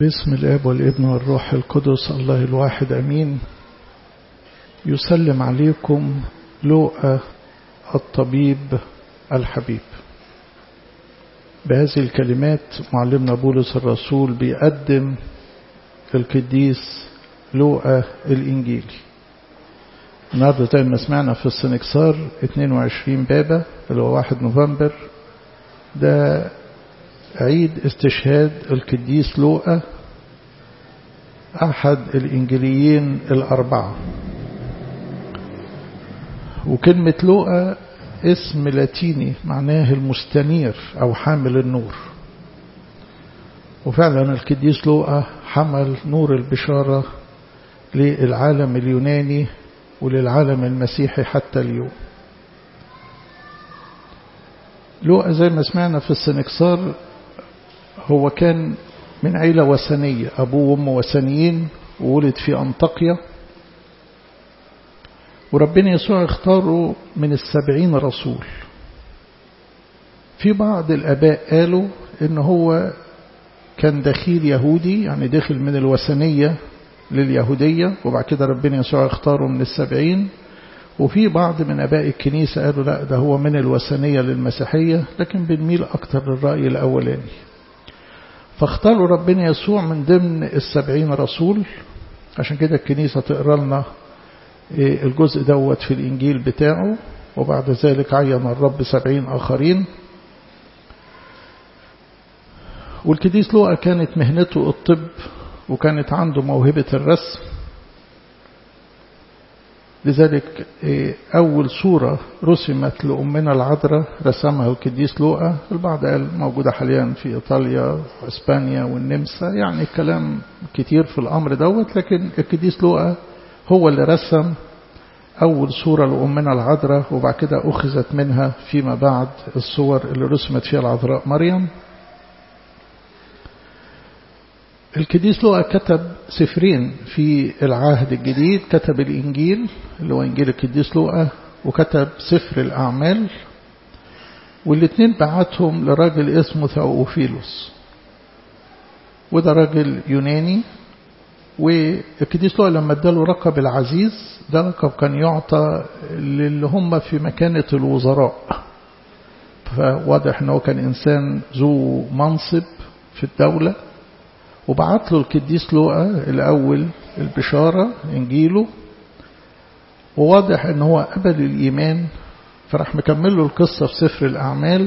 باسم الاب والابن والروح القدس الله الواحد امين يسلم عليكم لوقا الطبيب الحبيب بهذه الكلمات معلمنا بولس الرسول بيقدم القديس لوقا الإنجيلي النهاردة زي ما سمعنا في السنكسار 22 بابا اللي هو 1 نوفمبر ده عيد استشهاد القديس لوقا أحد الإنجيليين الأربعة وكلمة لوقا اسم لاتيني معناه المستنير أو حامل النور وفعلا القديس لوقا حمل نور البشارة للعالم اليوناني وللعالم المسيحي حتى اليوم لوقا زي ما سمعنا في السنكسار هو كان من عيلة وثنية أبوه وأمه وثنيين وولد في أنطاكيا وربنا يسوع اختاره من السبعين رسول في بعض الآباء قالوا إن هو كان دخيل يهودي يعني دخل من الوثنية لليهودية وبعد كده ربنا يسوع اختاره من السبعين وفي بعض من أباء الكنيسة قالوا لا ده هو من الوثنية للمسيحية لكن بنميل أكتر للرأي الأولاني فاختاروا ربنا يسوع من ضمن السبعين رسول عشان كده الكنيسة تقرأ لنا الجزء دوت في الإنجيل بتاعه وبعد ذلك عين الرب سبعين آخرين والكديس لوقا كانت مهنته الطب وكانت عنده موهبة الرسم لذلك أول صورة رسمت لأمنا العذراء رسمها القديس لوقا البعض قال موجودة حاليا في إيطاليا وإسبانيا والنمسا يعني كلام كتير في الأمر دوت لكن القديس لوقا هو اللي رسم أول صورة لأمنا العذراء وبعد كده أخذت منها فيما بعد الصور اللي رسمت فيها العذراء مريم القديس لوقا كتب سفرين في العهد الجديد كتب الإنجيل اللي هو إنجيل القديس لوقا وكتب سفر الأعمال والاثنين بعتهم لراجل اسمه ثاوفيلوس وده راجل يوناني والقديس لوقا لما اداله لقب العزيز ده لقب كان يعطى للي هم في مكانة الوزراء فواضح انه كان انسان ذو منصب في الدولة وبعت له القديس لوقا الأول البشارة إنجيله وواضح ان هو قبل الإيمان فراح مكمل له القصة في سفر الأعمال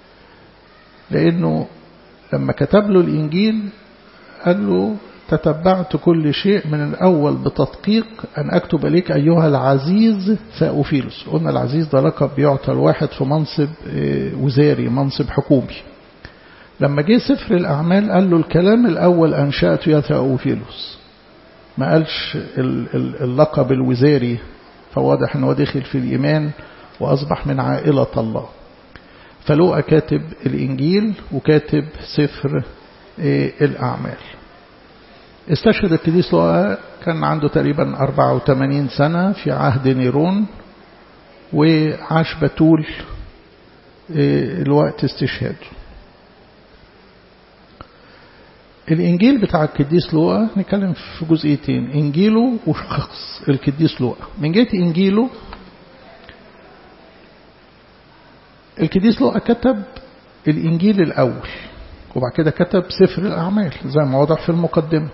لأنه لما كتب له الإنجيل قال له تتبعت كل شيء من الأول بتدقيق أن أكتب إليك أيها العزيز ثاوفيلوس قلنا العزيز ده لقب بيعطى الواحد في منصب وزاري منصب حكومي لما جه سفر الأعمال قال له الكلام الأول أنشأته يا ثاوفيلوس ما قالش اللقب الوزاري فواضح أنه دخل في الإيمان وأصبح من عائلة الله فلوقا كاتب الإنجيل وكاتب سفر الأعمال استشهد القديس لوقا كان عنده تقريبا 84 سنة في عهد نيرون وعاش بتول الوقت استشهاده الإنجيل بتاع القديس لوقا نتكلم في جزئيتين إنجيله وشخص القديس لوقا من جهة إنجيله القديس لوقا كتب الإنجيل الأول وبعد كده كتب سفر الأعمال زي ما واضح في المقدمة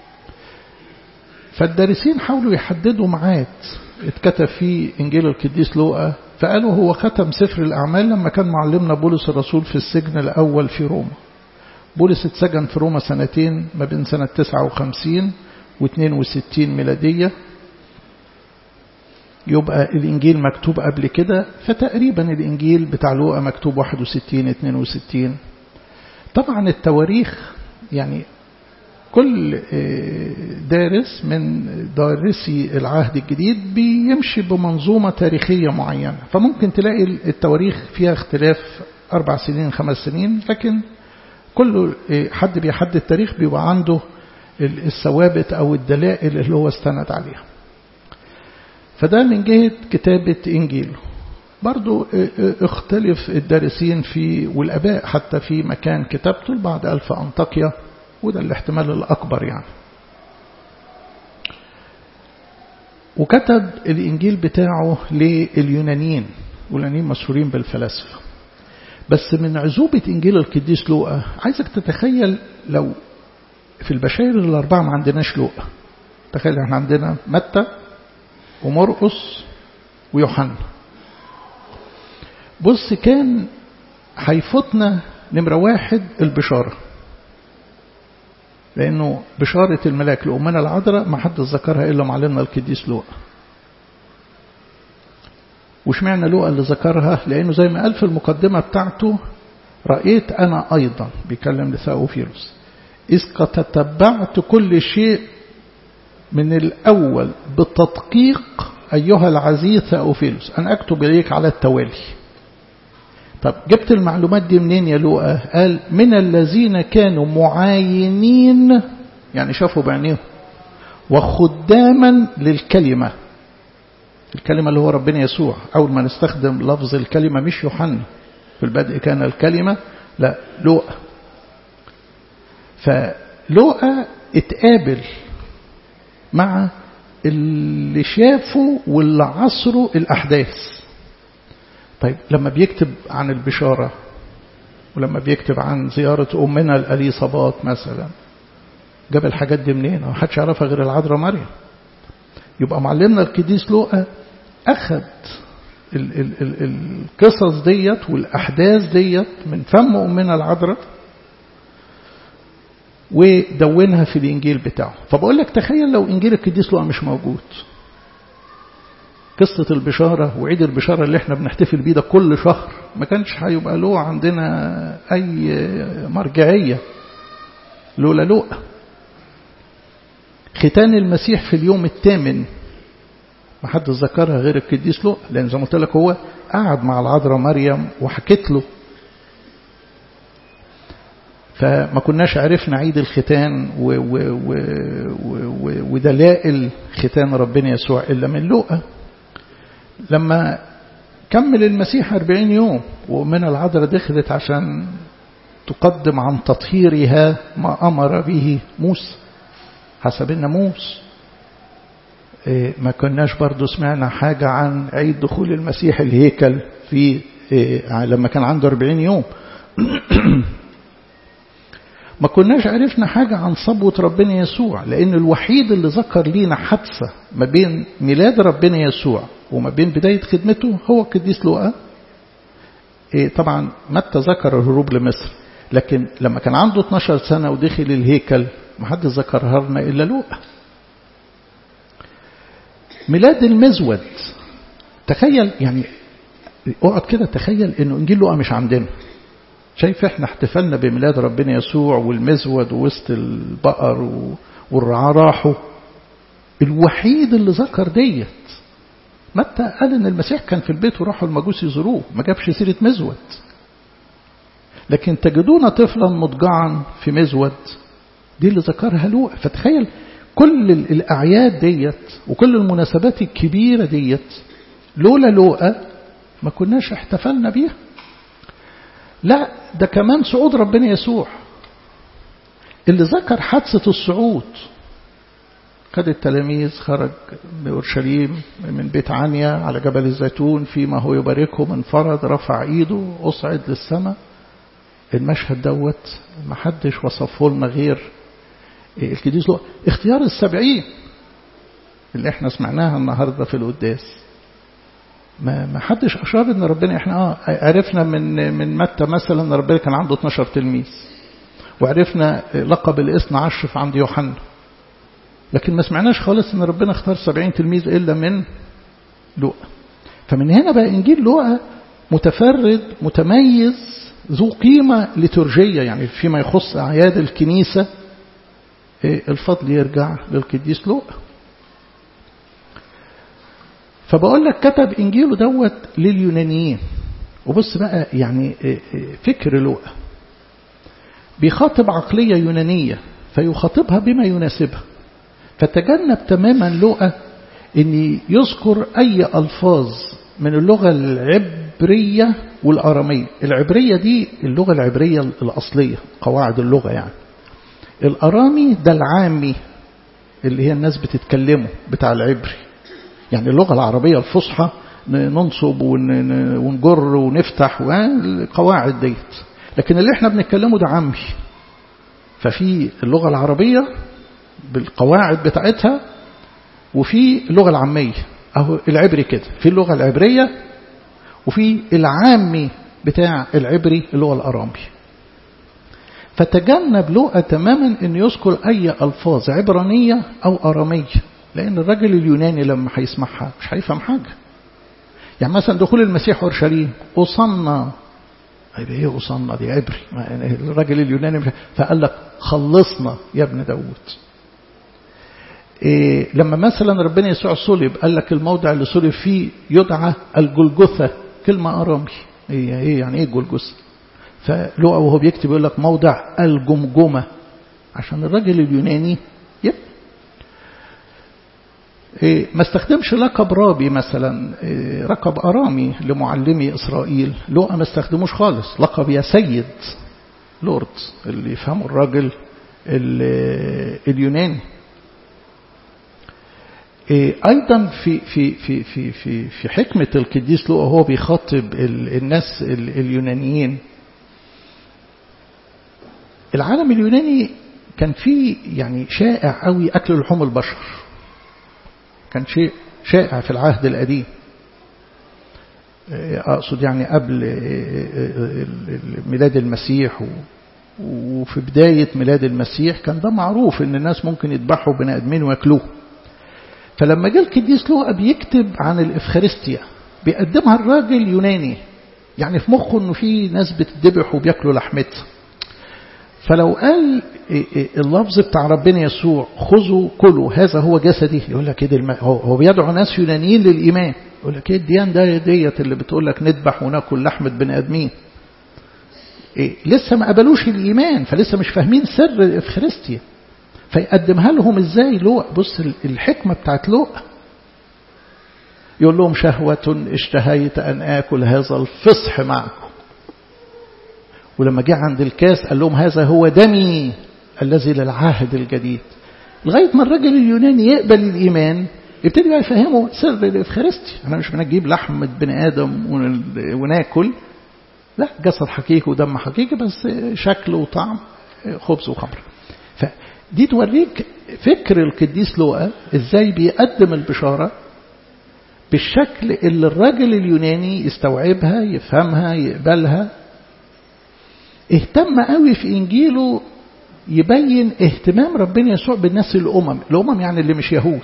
فالدارسين حاولوا يحددوا ميعاد اتكتب فيه إنجيل القديس لوقا فقالوا هو ختم سفر الأعمال لما كان معلمنا بولس الرسول في السجن الأول في روما بولس اتسجن في روما سنتين ما بين سنة 59 و 62 ميلادية يبقى الإنجيل مكتوب قبل كده فتقريبا الإنجيل بتاع لوقا مكتوب 61 62 طبعا التواريخ يعني كل دارس من دارسي العهد الجديد بيمشي بمنظومة تاريخية معينة فممكن تلاقي التواريخ فيها اختلاف أربع سنين خمس سنين لكن كل حد بيحدد التاريخ بيبقى عنده الثوابت أو الدلائل اللي هو استند عليها فده من جهة كتابة إنجيله برضو اختلف الدارسين في والأباء حتى في مكان كتابته البعض قال في أنطاكيا وده الاحتمال الأكبر يعني وكتب الإنجيل بتاعه لليونانيين واليونانيين مشهورين بالفلاسفة بس من عزوبة إنجيل القديس لوقا عايزك تتخيل لو في البشائر الأربعة ما عندناش لوقا تخيل احنا عندنا متى ومرقس ويوحنا بص كان هيفوتنا نمرة واحد البشارة لأنه بشارة الملاك لأمنا العذراء ما حد ذكرها إلا معلمنا القديس لوقا وشمعنا لوقا اللي ذكرها لأنه زي ما قال في المقدمة بتاعته رأيت أنا أيضا بيكلم لثاوفيروس إذ قد تتبعت كل شيء من الأول بالتدقيق أيها العزيز ثاوفيلوس أنا أكتب إليك على التوالي طب جبت المعلومات دي منين يا لوقا قال من الذين كانوا معاينين يعني شافوا بعينيهم وخداما للكلمة الكلمة اللي هو ربنا يسوع أول ما نستخدم لفظ الكلمة مش يوحنا في البدء كان الكلمة لا لوقا فلوقا اتقابل مع اللي شافوا واللي عصروا الأحداث طيب لما بيكتب عن البشارة ولما بيكتب عن زيارة أمنا الأليصابات مثلا جاب الحاجات دي منين؟ ما حدش يعرفها غير العذراء مريم يبقى معلمنا القديس لوقا أخذ ال ال ال القصص ديت والأحداث ديت من فم أمنا العذراء ودونها في الإنجيل بتاعه فبقول لك تخيل لو إنجيل القديس لوقا مش موجود قصة البشارة وعيد البشارة اللي احنا بنحتفل بيه ده كل شهر ما كانش هيبقى له عندنا أي مرجعية لولا لوقا ختان المسيح في اليوم الثامن ما حد ذكرها غير القديس لوقا لأن زي ما قلت لك هو قعد مع العذراء مريم وحكت له فما كناش عرفنا عيد الختان و و و و ودلائل ختان ربنا يسوع إلا من لوقا لما كمل المسيح أربعين يوم ومن العذراء دخلت عشان تقدم عن تطهيرها ما أمر به موسى حسب الناموس إيه ما كناش برضو سمعنا حاجة عن عيد دخول المسيح الهيكل في إيه لما كان عنده 40 يوم ما كناش عرفنا حاجة عن صبوة ربنا يسوع لأن الوحيد اللي ذكر لينا حادثة ما بين ميلاد ربنا يسوع وما بين بداية خدمته هو القديس لوقا إيه طبعا متى ذكر الهروب لمصر لكن لما كان عنده 12 سنة ودخل الهيكل ما حد ذكرها لنا إلا لوقا ميلاد المزود تخيل يعني اقعد كده تخيل انه انجيل لوقا مش عندنا شايف احنا احتفلنا بميلاد ربنا يسوع والمزود ووسط البقر والرعاة راحوا الوحيد اللي ذكر ديت متى قال ان المسيح كان في البيت وراحوا المجوس يزوروه ما جابش سيره مزود لكن تجدون طفلا مضجعا في مزود دي اللي ذكرها لوقا فتخيل كل الأعياد ديت وكل المناسبات الكبيرة ديت لولا لوقا ما كناش احتفلنا بيها لا ده كمان صعود ربنا يسوع اللي ذكر حادثة الصعود خد التلاميذ خرج من أورشليم من بيت عنيا على جبل الزيتون فيما هو يباركهم انفرد رفع ايده أصعد للسماء المشهد دوت ما حدش وصفه لنا غير القديس لوقا اختيار السبعين اللي احنا سمعناها النهارده في القداس ما ما حدش اشار ان ربنا احنا اه عرفنا من من متى مثلا ان ربنا كان عنده 12 تلميذ وعرفنا لقب الاثنى عشر عند يوحنا لكن ما سمعناش خالص ان ربنا اختار 70 تلميذ الا من لوقا فمن هنا بقى انجيل لوقا متفرد متميز ذو قيمه لترجيه يعني فيما يخص اعياد الكنيسه الفضل يرجع للقديس لوقا فبقول لك كتب انجيله دوت لليونانيين وبص بقى يعني فكر لوقا بيخاطب عقلية يونانية فيخاطبها بما يناسبها فتجنب تماما لوقا ان يذكر اي الفاظ من اللغة العبرية والارامية العبرية دي اللغة العبرية الاصلية قواعد اللغة يعني الأرامي ده العامي اللي هي الناس بتتكلمه بتاع العبري يعني اللغة العربية الفصحى ننصب ونجر ونفتح والقواعد ديت لكن اللي احنا بنتكلمه ده عامي ففي اللغة العربية بالقواعد بتاعتها وفي اللغة العامية أهو العبري كده في اللغة العبرية وفي العامي بتاع العبري اللي هو الأرامي فتجنب لقى تماما أن يذكر أي ألفاظ عبرانية أو أرامية لأن الرجل اليوناني لما هيسمعها مش هيفهم حاجة يعني مثلا دخول المسيح أورشليم أصنى هيبقى ايه أصنى دي عبري يعني الرجل اليوناني مش فقال لك خلصنا يا ابن داود إيه لما مثلا ربنا يسوع صلب قال لك الموضع اللي صلب فيه يدعى الجلجثة كلمة أرامي ايه ايه يعني ايه جلجثة فلقى وهو بيكتب يقول لك موضع الجمجمة عشان الراجل اليوناني يب إيه ما استخدمش لقب رابي مثلا إيه لقب أرامي لمعلمي إسرائيل لقى ما استخدموش خالص لقب يا سيد لورد اللي يفهمه الراجل اليوناني أيضا في في في في في في حكمة القديس لوقا هو بيخاطب الناس اليونانيين العالم اليوناني كان فيه يعني شائع قوي أكل لحوم البشر كان شيء شائع في العهد القديم أقصد يعني قبل ميلاد المسيح وفي بداية ميلاد المسيح كان ده معروف ان الناس ممكن يذبحوا بني ادمين وياكلوه فلما جه القديس لوقا بيكتب عن الإفخارستيا بيقدمها الراجل يوناني يعني في مخه انه في ناس بتذبح وبياكلوا لحمتها فلو قال اللفظ بتاع ربنا يسوع خذوا كلوا هذا هو جسدي يقول لك ايه الم... هو بيدعو ناس يونانيين للايمان يقول لك ايه الديان ده ديت اللي بتقول لك نذبح وناكل لحمه بني ادمين إيه لسه ما قبلوش الايمان فلسه مش فاهمين سر الافخارستيا فيقدمها لهم ازاي لوق بص الحكمة بتاعت لوق يقول لهم شهوة اشتهيت أن آكل هذا الفصح معكم ولما جه عند الكاس قال لهم هذا هو دمي الذي للعهد الجديد لغاية ما الرجل اليوناني يقبل الإيمان يبتدي بقى يفهمه سر الإفخارستي احنا مش بنجيب لحمة بني آدم وناكل لا جسد حقيقي ودم حقيقي بس شكل وطعم خبز وخمر دي توريك فكر القديس لوقا ازاي بيقدم البشارة بالشكل اللي الراجل اليوناني يستوعبها يفهمها يقبلها اهتم قوي في انجيله يبين اهتمام ربنا يسوع بالناس الامم الامم يعني اللي مش يهود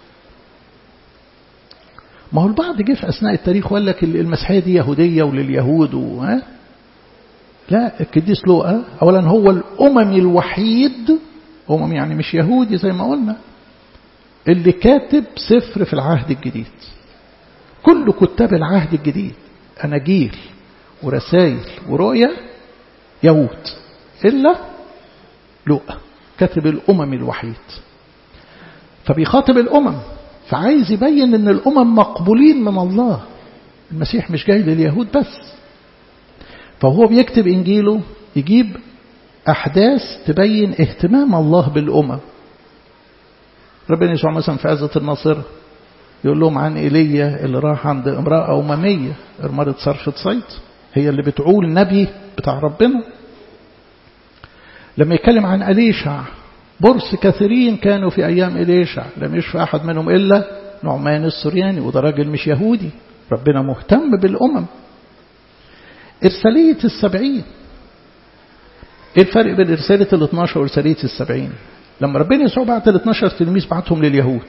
ما هو البعض جه في اثناء التاريخ وقال لك المسيحيه دي يهوديه ولليهود و... لا القديس لوقا اولا هو الاممي الوحيد أمم يعني مش يهودي زي ما قلنا اللي كاتب سفر في العهد الجديد كل كتاب العهد الجديد أناجيل ورسائل ورؤية يهود إلا لوقا كاتب الأمم الوحيد فبيخاطب الأمم فعايز يبين أن الأمم مقبولين من الله المسيح مش جاي لليهود بس فهو بيكتب إنجيله يجيب أحداث تبين اهتمام الله بالأمم ربنا يسوع مثلا في عزة الناصرة يقول لهم عن إيليا اللي راح عند امرأة أممية ارمرة صرفة صيد هي اللي بتعول نبي بتاع ربنا لما يتكلم عن أليشع برص كثيرين كانوا في أيام إليشع لم يشفى أحد منهم إلا نعمان السرياني وده راجل مش يهودي ربنا مهتم بالأمم إرسالية السبعين ايه الفرق بين رسالة ال 12 ورسالية السبعين لما ربنا يسوع بعت ال 12 تلميذ بعتهم لليهود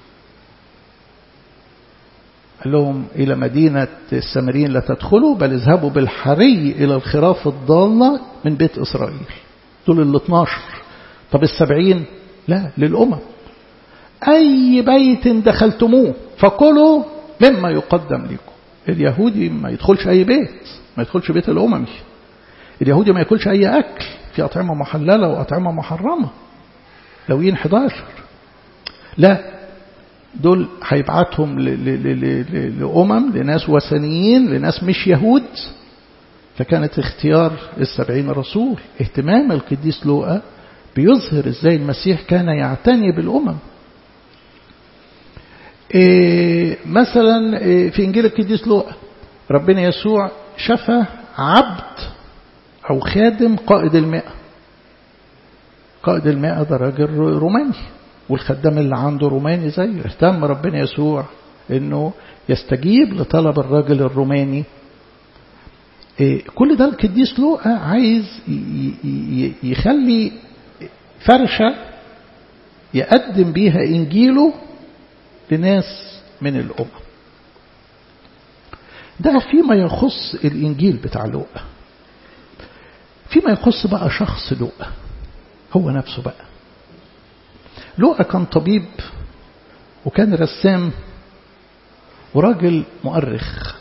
قال لهم إلى مدينة السامريين لا تدخلوا بل اذهبوا بالحري إلى الخراف الضالة من بيت إسرائيل دول ال 12 طب السبعين لا للأمم أي بيت دخلتموه فكلوا مما يقدم لكم اليهودي ما يدخلش أي بيت ما يدخلش بيت الأممي اليهودي ما ياكلش أي أكل في أطعمة محللة وأطعمة محرمة لوين 11 لا دول هيبعتهم لأمم لناس وثنيين لناس مش يهود فكانت اختيار السبعين رسول اهتمام القديس لوقا بيظهر ازاي المسيح كان يعتني بالأمم إيه مثلا إيه في إنجيل القديس لوقا ربنا يسوع شفى عبد أو خادم قائد المئة قائد المئة ده راجل روماني والخدام اللي عنده روماني زيه اهتم ربنا يسوع انه يستجيب لطلب الراجل الروماني إيه كل ده القديس لوقا عايز يخلي فرشة يقدم بيها إنجيله لناس من الأمم ده فيما يخص الإنجيل بتاع لوقا فيما يخص بقى شخص لوقا هو نفسه بقى لوقا كان طبيب وكان رسام وراجل مؤرخ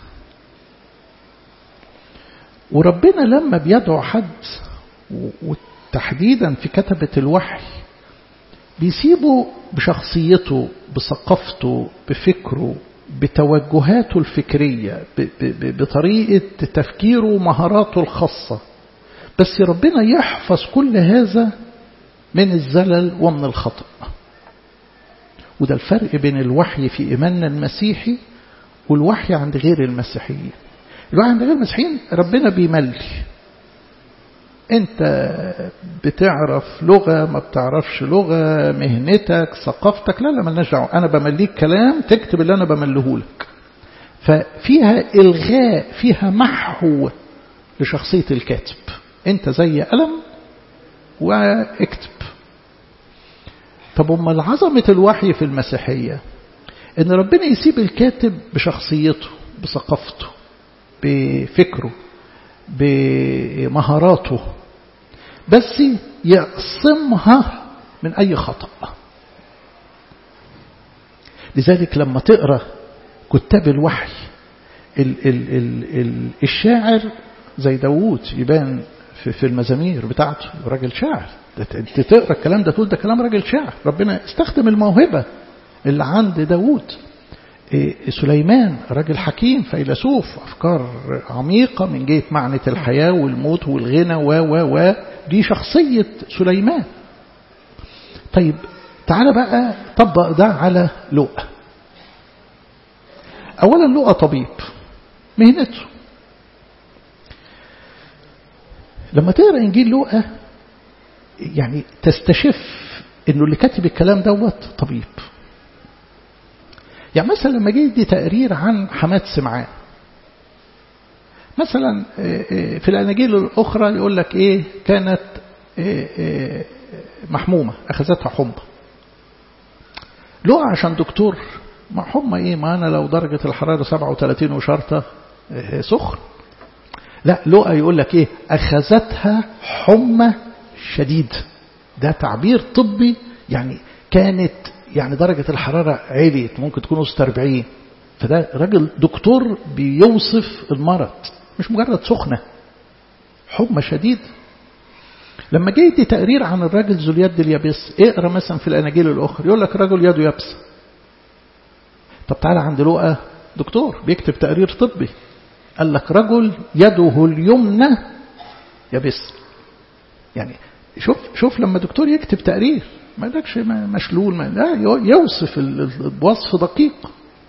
وربنا لما بيدعو حد وتحديدا في كتبة الوحي بيسيبه بشخصيته بثقافته بفكره بتوجهاته الفكرية بطريقة تفكيره ومهاراته الخاصة بس ربنا يحفظ كل هذا من الزلل ومن الخطأ وده الفرق بين الوحي في إيماننا المسيحي والوحي عند غير المسيحيين الوحي عند غير المسيحيين ربنا بيملي انت بتعرف لغة ما بتعرفش لغة مهنتك ثقافتك لا لا ملناش دعوه انا بمليك كلام تكتب اللي انا بملهولك ففيها الغاء فيها محو لشخصية الكاتب انت زي قلم واكتب طب امال عظمة الوحي في المسيحية ان ربنا يسيب الكاتب بشخصيته بثقافته بفكره بمهاراته بس يعصمها من أي خطأ لذلك لما تقرأ كتاب الوحي ال ال ال ال الشاعر زي داوود يبان في, في المزامير بتاعته راجل شاعر انت تقرا الكلام ده تقول ده كلام راجل شاعر ربنا استخدم الموهبه اللي عند داوود سليمان راجل حكيم فيلسوف أفكار عميقة من جهة معنى الحياة والموت والغنى و و و دي شخصية سليمان طيب تعالى بقى طبق ده على لؤى أولا لؤى طبيب مهنته لما تقرأ إنجيل لؤى يعني تستشف إنه اللي كاتب الكلام دوت طبيب يعني مثلا لما جه يدي تقرير عن حماد سمعان مثلا في الأناجيل الأخرى يقول لك إيه كانت محمومة أخذتها حمى لقى عشان دكتور ما حمى إيه ما أنا لو درجة الحرارة 37 وشرطة سخن لا لقى يقول لك إيه أخذتها حمى شديد ده تعبير طبي يعني كانت يعني درجة الحرارة عليت ممكن تكون وسط 40 فده راجل دكتور بيوصف المرض مش مجرد سخنة حمى شديد لما جه يدي تقرير عن الراجل ذو اليد اليابس اقرا مثلا في الاناجيل الاخرى يقول لك رجل يده يابسه طب تعالى عند لوقا دكتور بيكتب تقرير طبي قال لك رجل يده اليمنى يابس يعني شوف شوف لما دكتور يكتب تقرير ما لكش مشلول ما لا يوصف الوصف دقيق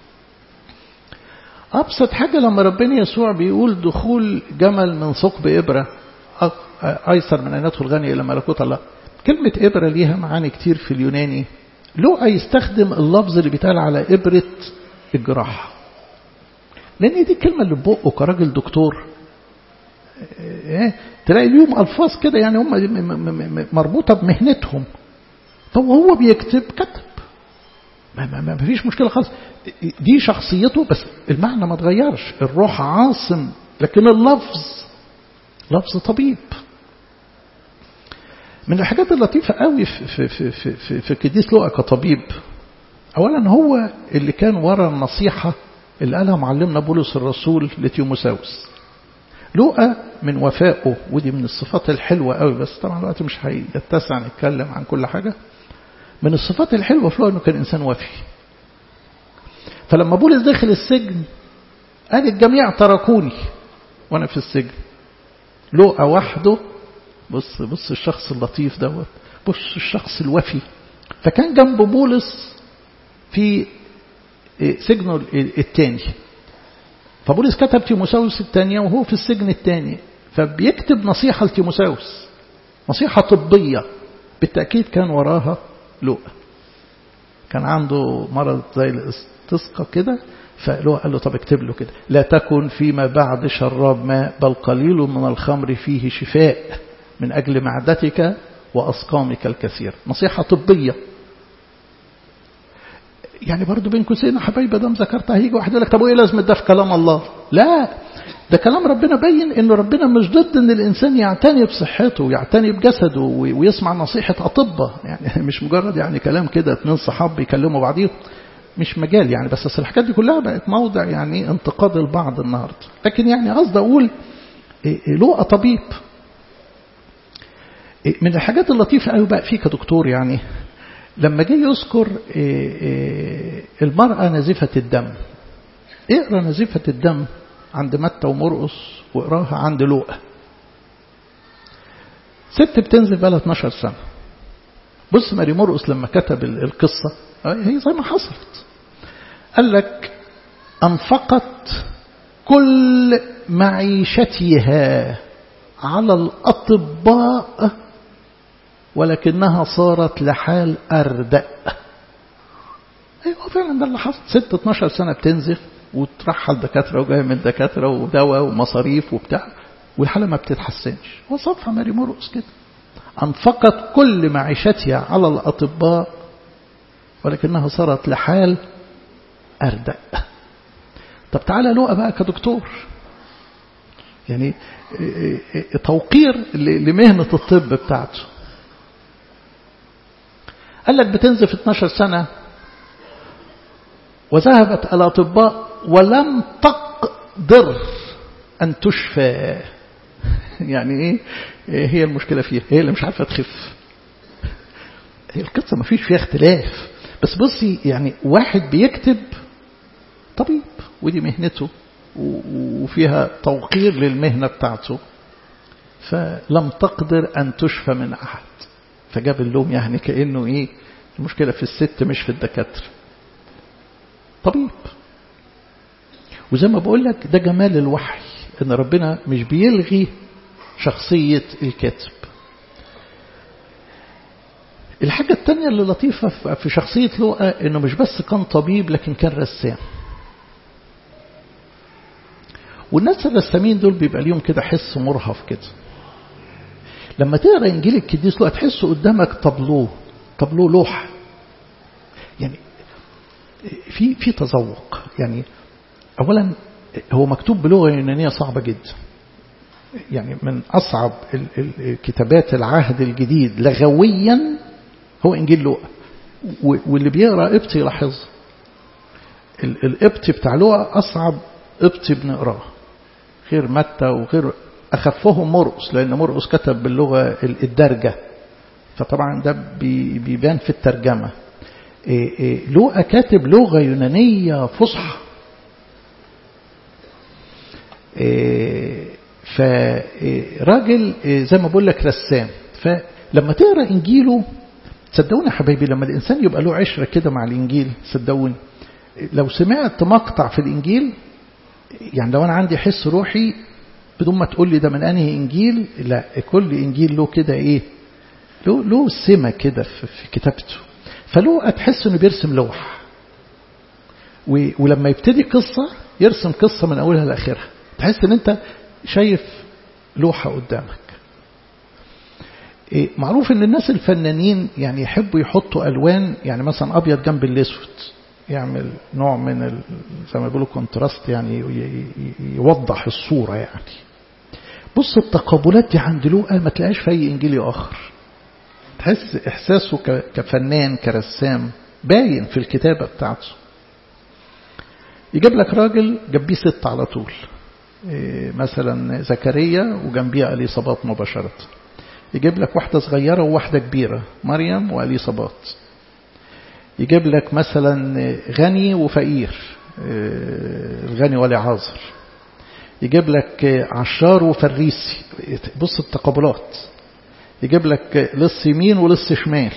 أبسط حاجة لما ربنا يسوع بيقول دخول جمل من ثقب إبرة أيسر من أن يدخل غني إلى ملكوت الله كلمة إبرة ليها معاني كتير في اليوناني لوقا يستخدم اللفظ اللي بيتقال على إبرة الجراحة لأن دي الكلمة اللي ببقه كراجل دكتور إيه؟ تلاقي ليهم ألفاظ كده يعني هم مربوطة بمهنتهم طب وهو بيكتب كتب ما, ما, ما فيش مشكلة خالص دي شخصيته بس المعنى ما اتغيرش الروح عاصم لكن اللفظ لفظ طبيب من الحاجات اللطيفة قوي في, في, في, في, في, في القديس لوقا كطبيب أولا هو اللي كان ورا النصيحة اللي قالها معلمنا بولس الرسول لتيموساوس لوقا من وفائه ودي من الصفات الحلوة قوي بس طبعا الوقت مش هيتسع نتكلم عن كل حاجة من الصفات الحلوة في لوقا انه كان انسان وفي فلما بولس دخل السجن قال الجميع تركوني وانا في السجن لوقا وحده بص بص الشخص اللطيف دوت بص الشخص الوفي فكان جنب بولس في سجنه الثاني فبولس كتب تيموساوس الثانية وهو في السجن الثاني فبيكتب نصيحة لتيموساوس نصيحة طبية بالتأكيد كان وراها لؤى كان عنده مرض زي الاستسقى كده فلؤى قال له طب اكتب له كده لا تكن فيما بعد شراب ماء بل قليل من الخمر فيه شفاء من أجل معدتك وأسقامك الكثير نصيحة طبية يعني برضو بين قوسين حبايبي دام ذكرتها هيجي واحد يقول لك طب وايه لازمه ده في كلام الله؟ لا ده كلام ربنا بين انه ربنا مش ضد ان الانسان يعتني بصحته ويعتني بجسده ويسمع نصيحه اطباء يعني مش مجرد يعني كلام كده اتنين صحاب بيكلموا بعضيهم مش مجال يعني بس اصل الحاجات دي كلها بقت موضع يعني انتقاد البعض النهارده لكن يعني قصدي اقول لقى طبيب من الحاجات اللطيفه قوي بقى فيه كدكتور يعني لما جه يذكر المرأة نزفة الدم اقرا نزفة الدم عند متى ومرقص واقراها عند لوقا ست بتنزل بقى 12 سنة بص ماري مرقص لما كتب القصة هي زي ما حصلت قال لك أنفقت كل معيشتها على الأطباء ولكنها صارت لحال أردأ أيوة فعلا ده اللي حصل ست 12 سنة بتنزف وترحل دكاترة وجاية من دكاترة ودواء ومصاريف وبتاع والحالة ما بتتحسنش وصفها ماري مرقص كده أنفقت كل معيشتها على الأطباء ولكنها صارت لحال أردأ طب تعالى لقى بقى كدكتور يعني توقير لمهنة الطب بتاعته قال لك بتنزف 12 سنة وذهبت الأطباء ولم تقدر أن تشفى يعني إيه هي المشكلة فيها هي اللي مش عارفة تخف هي القصة ما فيش فيها اختلاف بس بصي يعني واحد بيكتب طبيب ودي مهنته وفيها توقير للمهنة بتاعته فلم تقدر أن تشفى من أحد فجاب اللوم يعني كأنه إيه المشكلة في الست مش في الدكاترة طبيب وزي ما بقول لك ده جمال الوحي ان ربنا مش بيلغي شخصية الكاتب الحاجة التانية اللي لطيفة في شخصية لوقا انه مش بس كان طبيب لكن كان رسام والناس الرسامين دول بيبقى ليهم كده حس مرهف كده لما تقرا انجيل القديس لوقا تحس قدامك طابلوه طابلوه لوحه يعني في في تذوق يعني اولا هو مكتوب بلغه يونانيه صعبه جدا يعني من اصعب الكتابات العهد الجديد لغويا هو انجيل لوقا واللي بيقرا قبطي يلاحظ القبطي بتاع لوقا اصعب قبطي بنقراه غير متى وغير أخفهم مرقس لأن مرقس كتب باللغة الدارجة فطبعا ده بيبان في الترجمة لوقا كاتب لغة يونانية فصحى فراجل زي ما بقول لك رسام فلما تقرا انجيله صدقوني يا حبايبي لما الانسان يبقى له عشره كده مع الانجيل صدقوني لو سمعت مقطع في الانجيل يعني لو انا عندي حس روحي بدون ما تقول لي ده من انهي انجيل لا كل انجيل له كده ايه له له سمه كده في, في كتابته فله تحس انه بيرسم لوح ولما يبتدي قصه يرسم قصه من اولها لاخرها تحس ان انت شايف لوحه قدامك إيه معروف ان الناس الفنانين يعني يحبوا يحطوا الوان يعني مثلا ابيض جنب الاسود يعمل نوع من زي ما بيقولوا كونتراست يعني يوضح الصوره يعني بص التقابلات دي عند لوقا ما تلاقيش في اي انجيل اخر تحس احساسه كفنان كرسام باين في الكتابه بتاعته يجيب لك راجل جنبيه ست على طول مثلا زكريا وجنبيها اليصابات مباشره يجيب لك واحده صغيره وواحده كبيره مريم واليصابات يجيب لك مثلا غني وفقير الغني والعازر يجيب لك عشار وفريسي بص التقابلات يجيب لك لص يمين ولص شمال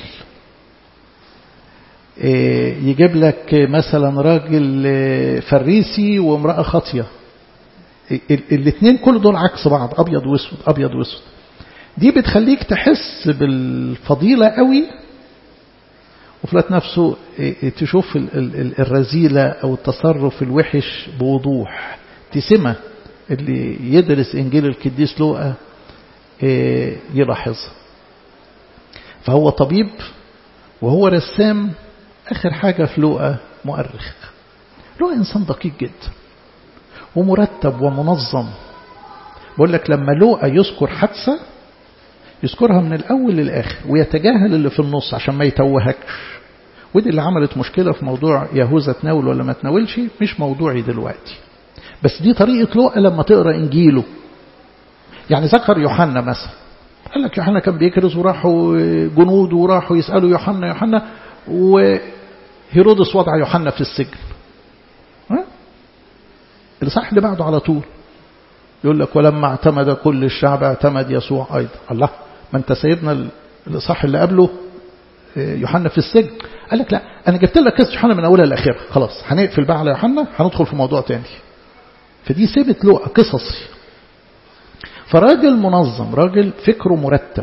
يجيب لك مثلا راجل فريسي وامرأة خاطية الاثنين كل دول عكس بعض أبيض واسود أبيض واسود دي بتخليك تحس بالفضيلة قوي وفي الوقت نفسه تشوف الرذيلة أو التصرف الوحش بوضوح تسمة اللي يدرس إنجيل القديس لوقا يلاحظها فهو طبيب وهو رسام آخر حاجة في لوقا مؤرخ لوقا إنسان دقيق جدا ومرتب ومنظم بقول لك لما لوقا يذكر حادثة يذكرها من الأول للآخر ويتجاهل اللي في النص عشان ما يتوهكش ودي اللي عملت مشكلة في موضوع يهوذا تناول ولا ما تناولش مش موضوعي دلوقتي بس دي طريقة لوقا لما تقرأ إنجيله يعني ذكر يوحنا مثلا قال لك يوحنا كان بيكرز وراحوا جنود وراحوا يسألوا يوحنا يوحنا وهيرودس وضع يوحنا في السجن ها؟ الإصحاح اللي بعده على طول يقول لك ولما اعتمد كل الشعب اعتمد يسوع أيضا الله ما انت سيدنا الإصحاح اللي قبله يوحنا في السجن قال لك لا أنا جبت لك قصة يوحنا من أولها لآخرها خلاص هنقفل بقى على يوحنا هندخل في موضوع تاني فدي سيبت له قصصي فراجل منظم راجل فكره مرتب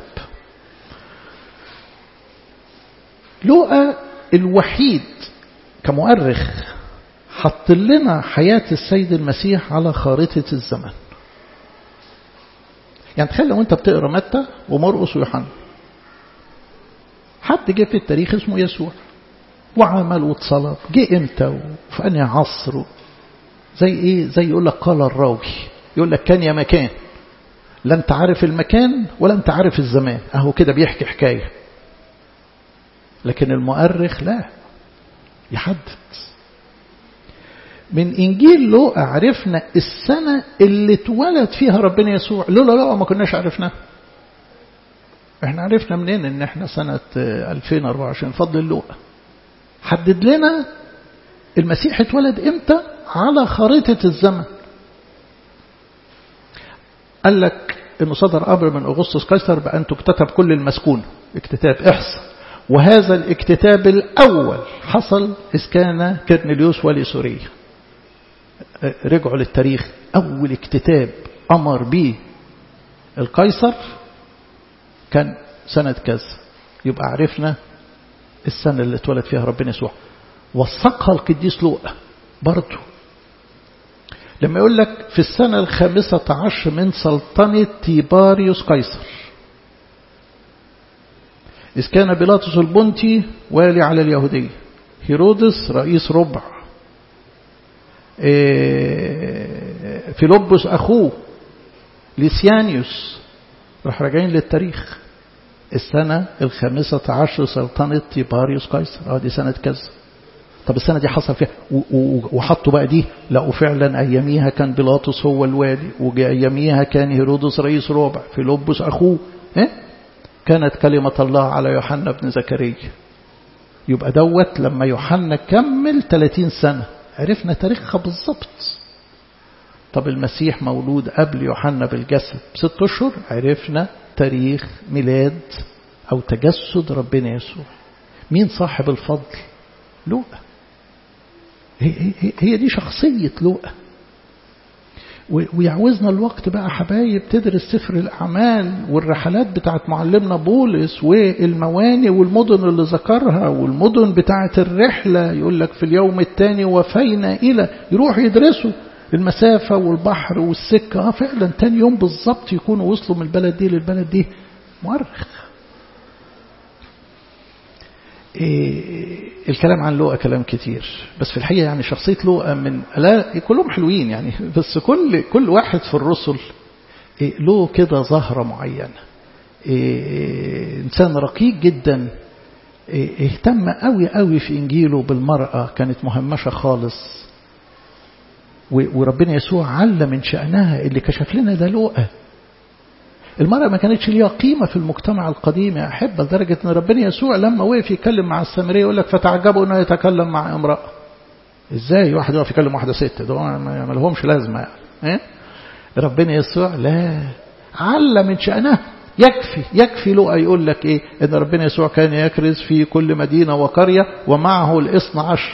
لوقا الوحيد كمؤرخ حط لنا حياة السيد المسيح على خارطة الزمن يعني تخيل لو انت بتقرا متى ومرقس ويوحنا حد جه في التاريخ اسمه يسوع وعمل واتصلب جه امتى وفي انهي عصر زي ايه زي يقول لك قال الراوي يقول لك كان يا مكان لا انت عارف المكان ولا انت عارف الزمان اهو كده بيحكي حكايه لكن المؤرخ لا يحدد من إنجيل لوقا عرفنا السنة اللي اتولد فيها ربنا يسوع لولا لوقا ما كناش عرفناه احنا عرفنا منين ان احنا سنة 2024 فضل لوقا حدد لنا المسيح اتولد امتى على خريطة الزمن قال لك انه صدر امر من اغسطس قيصر بان تكتتب كل المسكون اكتتاب احصى وهذا الاكتتاب الاول حصل اذ كان كرنليوس ولي سوريا رجعوا للتاريخ اول اكتتاب امر به القيصر كان سنة كذا يبقى عرفنا السنة اللي اتولد فيها ربنا يسوع وثقها القديس لوقا برضه لما يقول لك في السنة الخامسة عشر من سلطنة تيباريوس قيصر إذ كان بيلاطس البنطي والي على اليهودية هيرودس رئيس ربع فيلبس أخوه ليسيانيوس راح راجعين للتاريخ السنة الخامسة عشر سلطنة تيباريوس قيصر اه دي سنة كذا طب السنة دي حصل فيها وحطوا بقى دي لقوا فعلا أياميها كان بيلاطس هو الوالي وأياميها كان هيرودس رئيس ربع فيلبس أخوه إيه؟ كانت كلمة الله على يوحنا بن زكريا يبقى دوت لما يوحنا كمل 30 سنة عرفنا تاريخها بالظبط طب المسيح مولود قبل يوحنا بالجسد ست أشهر عرفنا تاريخ ميلاد أو تجسد ربنا يسوع مين صاحب الفضل لوقا هي, هي, هي دي شخصية لوقا ويعوزنا الوقت بقى حبايب تدرس سفر الأعمال والرحلات بتاعت معلمنا بولس والمواني والمدن اللي ذكرها والمدن بتاعت الرحلة يقول لك في اليوم الثاني وفينا إلى يروح يدرسوا المسافة والبحر والسكة آه فعلا تاني يوم بالظبط يكونوا وصلوا من البلد دي للبلد دي مؤرخ إيه الكلام عن لوقا كلام كتير بس في الحقيقة يعني شخصية لوقا من لا كلهم حلوين يعني بس كل كل واحد في الرسل إيه له كده ظاهرة معينة إيه إنسان رقيق جدا إيه اهتم قوي قوي في إنجيله بالمرأة كانت مهمشة خالص وربنا يسوع علم من شأنها اللي كشف لنا ده لوقا المرأة ما كانتش ليها قيمة في المجتمع القديم يا أحبة لدرجة أن ربنا يسوع لما وقف يتكلم مع السامرية يقول لك فتعجبوا أنه يتكلم مع امرأة إزاي واحد يقف يكلم واحدة ست ده ما لهمش لازمة يعني إيه؟ ربنا يسوع لا علم من شأنها يكفي يكفي لقى يقول لك ايه ان ربنا يسوع كان يكرز في كل مدينة وقرية ومعه الاثنى عشر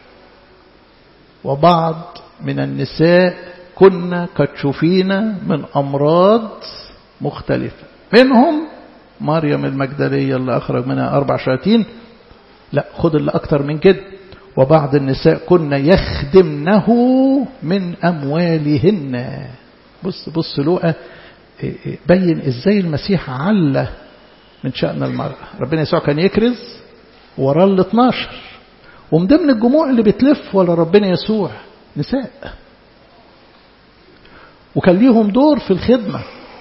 وبعض من النساء كنا قد شفينا من أمراض مختلفة منهم مريم المجدلية اللي أخرج منها أربع شياطين لا خد اللي أكتر من كده وبعض النساء كنا يخدمنه من أموالهن بص بص لوقا بين ازاي المسيح علّى من شأن المرأة ربنا يسوع كان يكرز وراه ال 12 ومن ضمن الجموع اللي بتلف ولا ربنا يسوع نساء وكان ليهم دور في الخدمة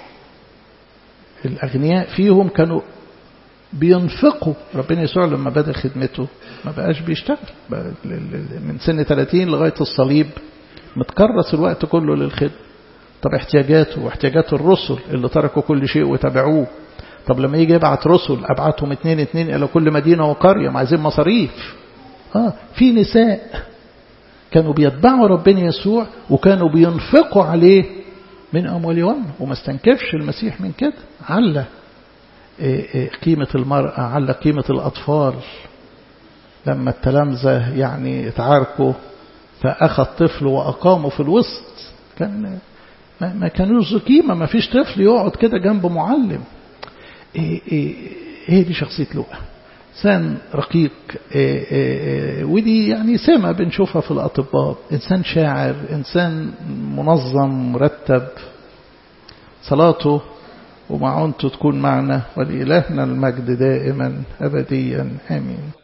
الأغنياء فيهم كانوا بينفقوا ربنا يسوع لما بدأ خدمته ما بقاش بيشتغل بقى من سن 30 لغاية الصليب متكرس الوقت كله للخدمة طب احتياجاته واحتياجات الرسل اللي تركوا كل شيء وتبعوه طب لما يجي يبعت رسل أبعتهم اتنين اتنين إلى كل مدينة وقرية ما عايزين مصاريف آه في نساء كانوا بيتبعوا ربنا يسوع وكانوا بينفقوا عليه من أموالهم وما استنكفش المسيح من كده علّى قيمة المرأة على قيمة الأطفال لما التلامذة يعني اتعاركوا فأخذ طفل وأقامه في الوسط كان ما كانوش قيمة ما فيش طفل يقعد كده جنب معلم ايه, إيه, إيه دي شخصية لوقا إنسان رقيق إيه إيه ودي يعني سمة بنشوفها في الأطباء إنسان شاعر إنسان منظم مرتب صلاته ومعونته تكون معنا ولإلهنا المجد دائما أبديا آمين